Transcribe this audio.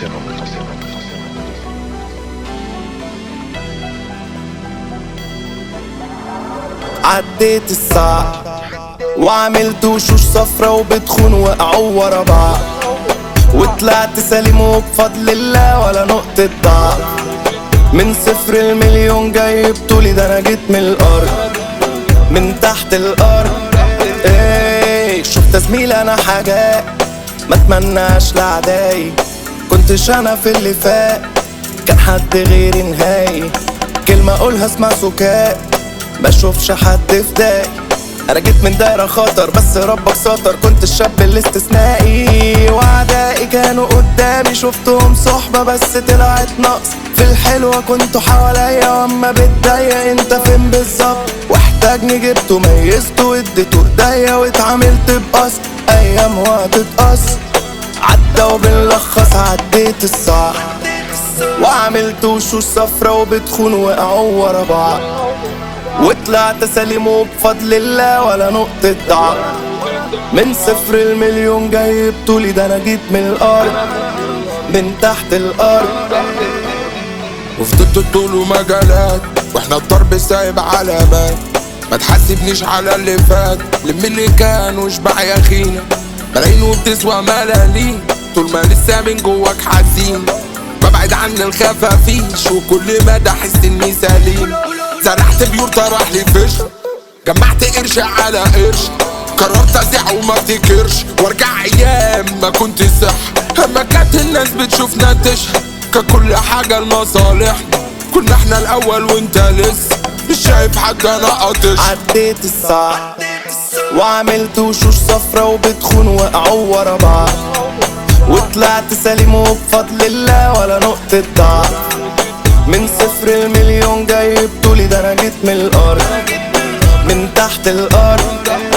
عديت الساعة وعملت وشوش صفرة وبتخون وقعوا ورا بعض وطلعت سليم وبفضل الله ولا نقطة ضعف من صفر المليون جاي بطولي ده انا جيت من الارض من تحت الارض ايه شفت زميل انا حاجات ما اتمناش لاعدائي كنتش انا في اللي فات كان حد غيري نهائي كلمة اقولها اسمع سكات بشوفش حد في داي انا جيت من دايرة خطر بس ربك سطر كنت الشاب الاستثنائي واعدائي كانوا قدامي شفتهم صحبة بس طلعت نقص في الحلوة كنتوا حواليا واما بتضايق انت فين بالظبط واحتاجني جبته ميزته واديته ايديا واتعاملت بقصد ايام وهتتقص عدى وبنلخص عديت الصح وعملت وشوش صفرة وبتخون وقعوا ورا بعض وطلعت سليم وبفضل الله ولا نقطة ضعف من صفر المليون جاي بطولي ده انا جيت من الارض من تحت الارض وفضلت طول ومجالات واحنا الضرب سايب علامات ما تحاسبنيش على اللي فات لم اللي كان واشبع يا خينا ملايين وبتسوى ملالين طول ما لسه من جواك حزين ببعد عن الخفافيش وكل مدى احس اني سليم زرعت بيور طرح لي فشل جمعت قرش على قرش قررت ازيع وما افتكرش وارجع ايام ما كنت صح اما كانت الناس بتشوفنا تشهد كان كل حاجة لمصالحنا كنا احنا الاول وانت لسه مش شايف حد انا قاطش عديت الساعة وعملت وشوش صفرة وبتخون وقعوا ورا بعض وطلعت سليم وبفضل الله ولا نقطة ضعف من صفر المليون جاي بطولي ده انا جيت من الارض من تحت الارض